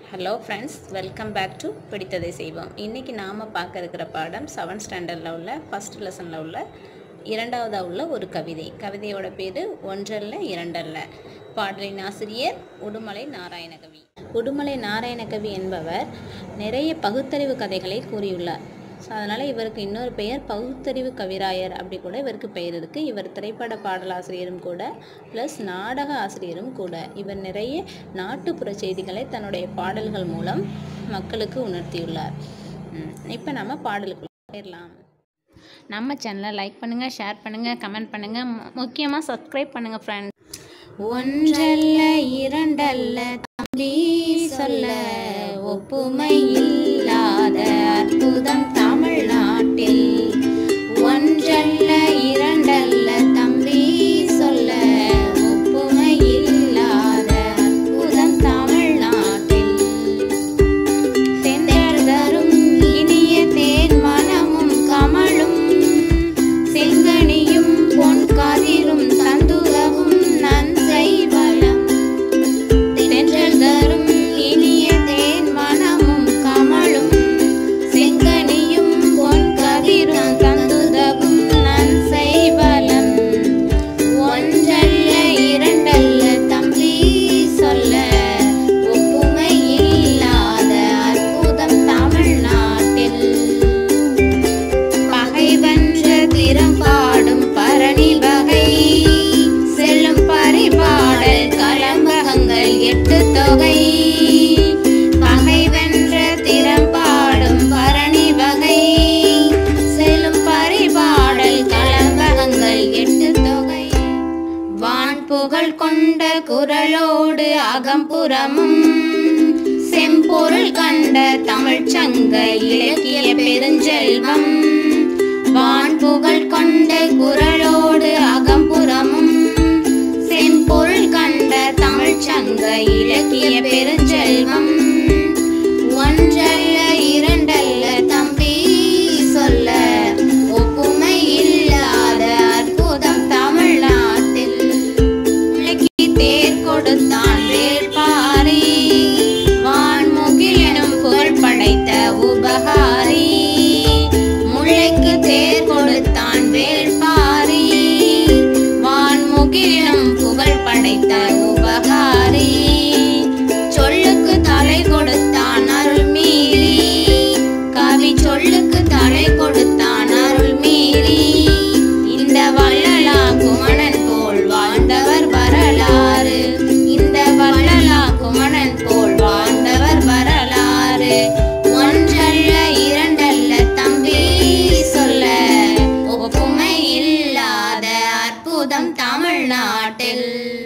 hello friends welcome back to பிடித்ததை செய்வோம் இன்றைக்கி நாம் பார்க்க இருக்கிற பாடம் செவன்த் ஸ்டாண்டர்டில் உள்ள ஃபஸ்ட் லெசனில் உள்ள இரண்டாவதாக உள்ள ஒரு கவிதை கவிதையோட பேர் ஒன்றல்ல இரண்டல்ல பாடலின் ஆசிரியர் உடுமலை நாராயணகவி உடுமலை நாராயணகவி என்பவர் நிறைய பகுத்தறிவு கதைகளை கூறியுள்ளார் ஸோ அதனால் இவருக்கு இன்னொரு பெயர் பகுத்தறிவு கவிராயர் அப்படி கூட இவருக்கு பெயர் இருக்குது இவர் திரைப்பட பாடலாசிரியரும் கூட ப்ளஸ் நாடக ஆசிரியரும் கூட இவர் நிறைய நாட்டுப்புற செய்திகளை தன்னுடைய பாடல்கள் மூலம் மக்களுக்கு உணர்த்தியுள்ளார் இப்போ நம்ம பாடலுக்குள்ள போயிடலாம் நம்ம சேனலை லைக் பண்ணுங்கள் ஷேர் பண்ணுங்கள் கமெண்ட் பண்ணுங்கள் முக்கியமாக சப்ஸ்கிரைப் பண்ணுங்கள் ஃப்ரெண்ட்ஸ் ஒன்றல்ல இரண்டல்ல தம்பி சொல்ல ஒப்புமை இல்லாத அற்புதம் தமிழ்நாட்டில் ஒன்றல்ல இரண்டல்ல தம்பி சொல்ல ஒப்புமை இல்லாத அற்புதம் தமிழ்நாட்டில் தென்றரும் இனிய தேன் மனமும் கமலும் செங்கனியும் பொன் கதிரும் தந்துலவும் நன்சை வளம் தென்றல் தரும் இனிய தேன் மனமும் கமலும் செங்கனியும் பொன் கதிரும் தந்துதவும் நன்சை வளம் ஒன்றல்ல இரண்டல்ல தம்பி சொல்ல ஒப்புமை இல்லாத அற்புதம் தமிழ்நாட்டில் பகைவன்ற திறம் பாடும் பரணி வகை செல்லும் பரிபாடல் கலம்பகங்கள் எட்டு தொகை பகைவென்ற திறம் பாடும் பரணி வகை செல்லும் பரிபாடல் கலம்பகங்கள் எட்டு தொகை வான் புகழ் கொண்ட குரலோடு அகம்புறமும் செம்பொருள் கண்ட தமிழ்ச் சங்க இலக்கிய பெருஞ்செல்வம் வான் புகழ் கொண்ட குரலோடு அகம்புறமும் செம்பொருள் கண்ட தமிழ்ச் சங்க இலக்கிய பெருஞ்செல்வம் ஒன்றல்ல இரண்டல்ல தம்பி சொல்ல ஒப்புமை இல்லாத அற்புதம் தமிழ்நாட்டில் உலகி தேர் கொடுத்தான் வேள்பாரி வான்முகில் எனும் புகழ் படைத்த உபகாரி முல்லைக்கு தேர் கொடுத்தான் வேள்பாரி வான்முகில் எனும் புகழ் படைத்த உபகாரி சொல்லுக்கு தலை கொடுத்தான் அருள் மீறி கவி சொல்லுக்கு தலை கொடுத்தான் அருள் மீறி இந்த வள்ளலா குமணன் போல் வாழ்ந்தவர் வரலாறு இந்த வள்ளலா குமணன் போல் வாழ்ந்தவர் வரலாறு ஒன்றல்ல இரண்டல்ல தம்பி சொல்ல ஒப்புமை இல்லாத அற்புதம் தமிழ்நாட்டில்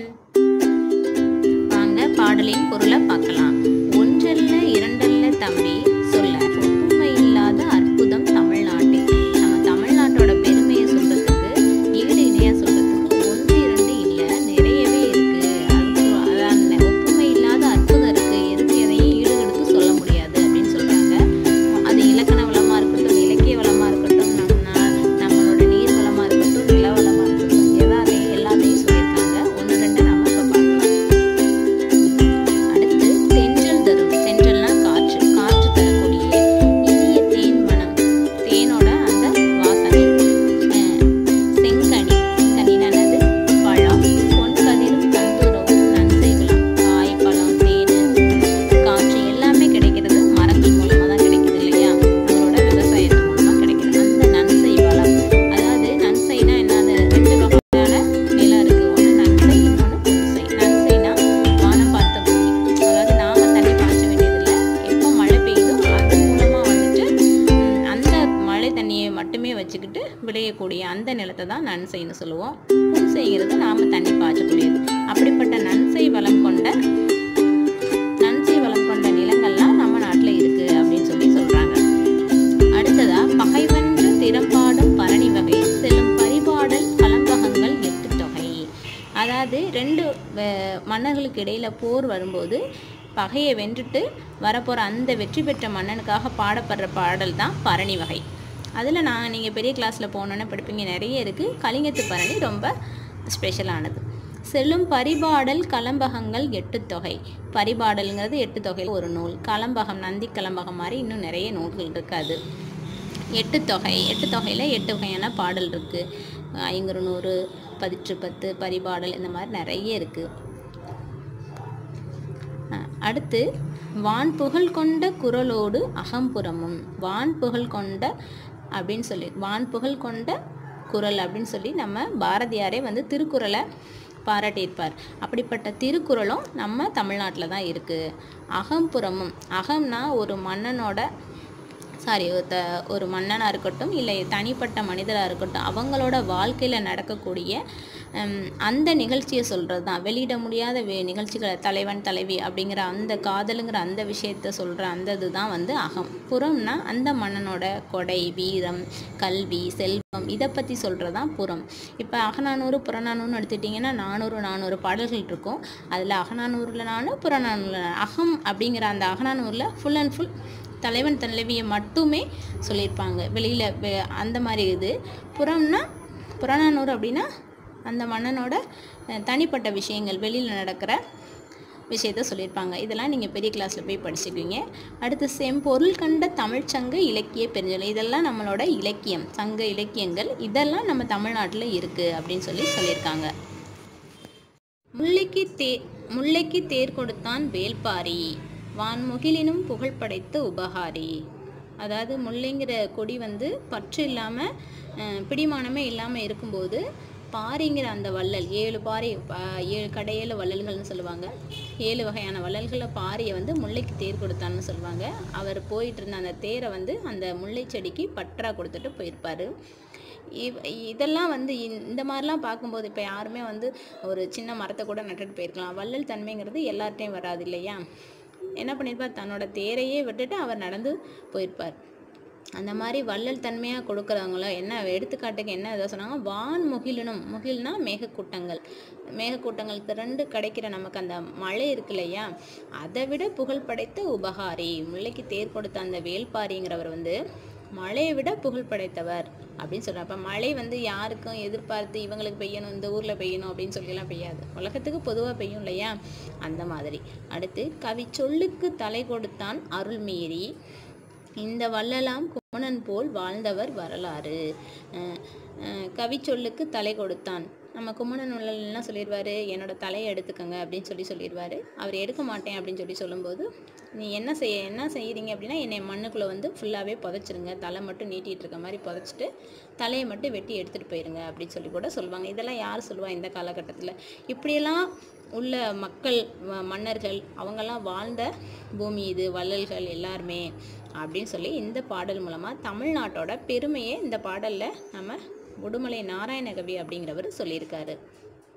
வாங்க பாடலின் பொருளை பார்க்கலாம் ஒன்றல்ல இரண்டல்ல தம்பி சொல்ல ஒப்புமை இல்லாத அற்புதம் தமிழ்நாட்டில் நம்ம தமிழ்நாட்டோட பெருமையை சொல்றதுக்கு ஈடு இணையா சொல்றதுக்கு ஒன்று இரண்டு இல்லை நிறையவே இருக்கு அதுக்கு அதான் ஒப்புமை இல்லாத அற்புதம் இருக்கு எதுக்கு எதையும் ஈடுகெடுத்து சொல்ல முடியாது அப்படின்னு சொல்றாங்க அது இலக்கண வளமா இருக்கட்டும் இலக்கிய வளமா இருக்கட்டும் நம்ம நம்மளோட நீர் வளமா இருக்கட்டும் நில வளமா இருக்கட்டும் எதாரையும் எல்லாத்தையும் சொல்லியிருக்காங்க ஒன்று ரெண்டு நம்ம இப்போ பார்க்கலாம் அடுத்து தென்றல் தரும் தென்றல்னா காற்று காற்று தரக்கூடிய இனிய தேன் மனம் தேனோட அந்த வாசனை அஹ், செங்கனி செங்கனினது பழம் பொன் கதிரும் தந்துரவும் நன்செய்கலாம் காய் பழம் தேன் காற்று எல்லாமே கிடைக்கிறது மரங்கள் மூலமாக தான் கிடைக்குது இல்லையா அதோட விவசாயத்து மூலமாக கிடைக்குது அந்த நன்சை வளம் அதாவது நன்சைனா என்னது ரெண்டு வகையான நிலம் இருக்கு ஒன்று நன்சை இன்னொன்று புன்சை நன்சைனா வானம் பார்த்த பூமி அதாவது நாம தண்ணி பாய்ச்ச வேண்டியதில்லை எப்போ மழை பெய்யுதோ அது மூலமாக வந்துட்டு ம், அந்த மழை தண்ணியை மட்டுமே வச்சுக்கிட்டு விளையக்கூடிய அந்த நிலத்தை தான் நன்சைன்னு சொல்லுவோம் புன்சைங்கிறது நாம தண்ணி பாய்ச்சக்கூடியது அப்படிப்பட்ட நன்சை வளம் கொண்ட நன்சை வளம் கொண்ட நிலங்கள்லாம் நம்ம நாட்டில் இருக்கு அப்படின்னு சொல்லி சொல்றாங்க அடுத்ததா பகைவன்று திறம்பாடும் பரணி வகை செல்லும் பரிபாடல் கலம்பகங்கள் எட்டு தொகை அதாவது ரெண்டு அஹ், மன்னர்களுக்கு இடையில போர் வரும்போது பகையை வென்றுட்டு வரப்போகிற அந்த வெற்றி பெற்ற மன்னனுக்காக பாடப்படுற பாடல் தான் பரணி வகை அதில் நான் நீங்கள் பெரிய கிளாஸில் போனோன்னே படிப்பீங்க நிறைய இருக்குது கலிங்கத்து பரணி ரொம்ப ஸ்பெஷலானது செல்லும் பரிபாடல் கலம்பகங்கள் எட்டு தொகை பரிபாடல்ங்கிறது எட்டு தொகையில் ஒரு நூல் கலம்பகம் நந்தி கலம்பகம் மாதிரி இன்னும் நிறைய நூல்கள் இருக்காது எட்டு தொகை எட்டு தொகையில் எட்டு வகையான பாடல் இருக்குது ஐங்குறு நூறு பதிற்று பத்து பரிபாடல் இந்த மாதிரி நிறைய இருக்குது அடுத்து வான் புகழ் கொண்ட குரலோடு அகம்புறமும் வான் புகழ் கொண்ட அப்படின்னு சொல்லி வான் புகழ் கொண்ட குரல் அப்படின்னு சொல்லி நம்ம பாரதியாரே வந்து திருக்குறளை பாராட்டியிருப்பார் அப்படிப்பட்ட திருக்குறளும் நம்ம தமிழ்நாட்டில் தான் இருக்குது அகம்புறமும் அகம்னா ஒரு மன்னனோட சாரி ஒருத்த ஒரு மன்னனாக இருக்கட்டும் இல்லை தனிப்பட்ட மனிதராக இருக்கட்டும் அவங்களோட வாழ்க்கையில் நடக்கக்கூடிய அந்த நிகழ்ச்சியை சொல்கிறது தான் வெளியிட முடியாத வே நிகழ்ச்சிகளை தலைவன் தலைவி அப்படிங்கிற அந்த காதலுங்கிற அந்த விஷயத்த சொல்கிற அந்த இதுதான் வந்து அகம் புறம்னா அந்த மன்னனோட கொடை வீரம் கல்வி செல்வம் இதை பற்றி சொல்கிறது தான் புறம் இப்போ அகநானூறு புறநானூறுன்னு எடுத்துட்டிங்கன்னா நானூறு நானூறு பாடல்கள் இருக்கும் அதில் அகநானூறில் நானூறு புறநானூறில் அகம் அப்படிங்கிற அந்த அகநானூரில் ஃபுல் அண்ட் ஃபுல் தலைவன் தலைவியை மட்டுமே சொல்லியிருப்பாங்க வெளியில் அந்த மாதிரி இது புறம்னா புறநானூறு அப்படின்னா அந்த மன்னனோட தனிப்பட்ட விஷயங்கள் வெளியில் நடக்கிற விஷயத்த சொல்லியிருப்பாங்க இதெல்லாம் நீங்கள் பெரிய கிளாஸில் போய் படிச்சுக்குவீங்க அடுத்து செம்பொருள் கண்ட தமிழ்ச்சங்க இலக்கிய பெருஞ்சொல் இதெல்லாம் நம்மளோட இலக்கியம் சங்க இலக்கியங்கள் இதெல்லாம் நம்ம தமிழ்நாட்டில் இருக்குது அப்படின்னு சொல்லி சொல்லியிருக்காங்க முல்லைக்கு தே முல்லைக்கு தேர் கொடுத்தான் வேல்பாரி வான்முகிலினும் புகழ் படைத்த உபகாரி அதாவது முல்லைங்கிற கொடி வந்து பற்று இல்லாமல் பிடிமானமே இல்லாமல் இருக்கும்போது பாரிங்கிற அந்த வள்ளல் ஏழு பாரி ஏழு கடையேழு வள்ளல்கள்னு சொல்லுவாங்க ஏழு வகையான வள்ளல்களில் பாரியை வந்து முல்லைக்கு தேர் கொடுத்தான்னு சொல்லுவாங்க அவர் போயிட்டு இருந்த அந்த தேரை வந்து அந்த முல்லை செடிக்கு பற்றா கொடுத்துட்டு போயிருப்பார் இவ் இதெல்லாம் வந்து இந்த மாதிரிலாம் பார்க்கும்போது இப்போ யாருமே வந்து ஒரு சின்ன மரத்தை கூட நட்டுட்டு போயிருக்கலாம் வள்ளல் தன்மைங்கிறது எல்லார்ட்டையும் வராது இல்லையா என்ன பண்ணியிருப்பார் தன்னோட தேரையே விட்டுட்டு அவர் நடந்து போயிருப்பார் அந்த மாதிரி வள்ளல் தன்மையாக கொடுக்குறவங்கள என்ன எடுத்துக்காட்டுக்கு என்ன இதை சொன்னாங்க வான் முகிலனும் முகில்னா மேகக்கூட்டங்கள் மேகக்கூட்டங்கள் திரண்டு கிடைக்கிற நமக்கு அந்த மழை இருக்கு இல்லையா அதை விட புகழ் படைத்த உபகாரி முல்லைக்கு தேர் கொடுத்த அந்த வேல்பாரிங்கிறவர் வந்து மழையை விட புகழ் படைத்தவர் அப்படின்னு சொல்கிறார் அப்போ மழை வந்து யாருக்கும் எதிர்பார்த்து இவங்களுக்கு பெய்யணும் இந்த ஊரில் பெய்யணும் அப்படின்னு சொல்லிலாம் பெய்யாது உலகத்துக்கு பொதுவாக பெய்யும் இல்லையா அந்த மாதிரி அடுத்து கவி சொல்லுக்கு தலை கொடுத்தான் அருள் மீறி இந்த வள்ளலாம் குமணன் போல் வாழ்ந்தவர் வரலாறு கவி சொல்லுக்கு தலை கொடுத்தான் நம்ம குமணன் வள்ளல் சொல்லிடுவார் என்னோட தலையை எடுத்துக்கங்க அப்படின்னு சொல்லி சொல்லிடுவார் அவர் எடுக்க மாட்டேன் அப்படின்னு சொல்லி சொல்லும்போது நீ என்ன செய்ய என்ன செய்கிறீங்க அப்படின்னா என்னை மண்ணுக்குள்ளே வந்து ஃபுல்லாகவே புதைச்சிருங்க தலை மட்டும் நீட்டிகிட்டு இருக்க மாதிரி புதைச்சிட்டு தலையை மட்டும் வெட்டி எடுத்துகிட்டு போயிருங்க அப்படின்னு சொல்லி கூட சொல்லுவாங்க இதெல்லாம் யார் சொல்லுவா இந்த காலகட்டத்தில் இப்படியெல்லாம் உள்ள மக்கள் மன்னர்கள் அவங்கெல்லாம் வாழ்ந்த பூமி இது வள்ளல்கள் எல்லாருமே அப்படின்னு சொல்லி இந்த பாடல் மூலமாக தமிழ்நாட்டோட பெருமையை இந்த பாடலில் நம்ம உடுமலை நாராயணகவி அப்படிங்கிறவர் சொல்லியிருக்காரு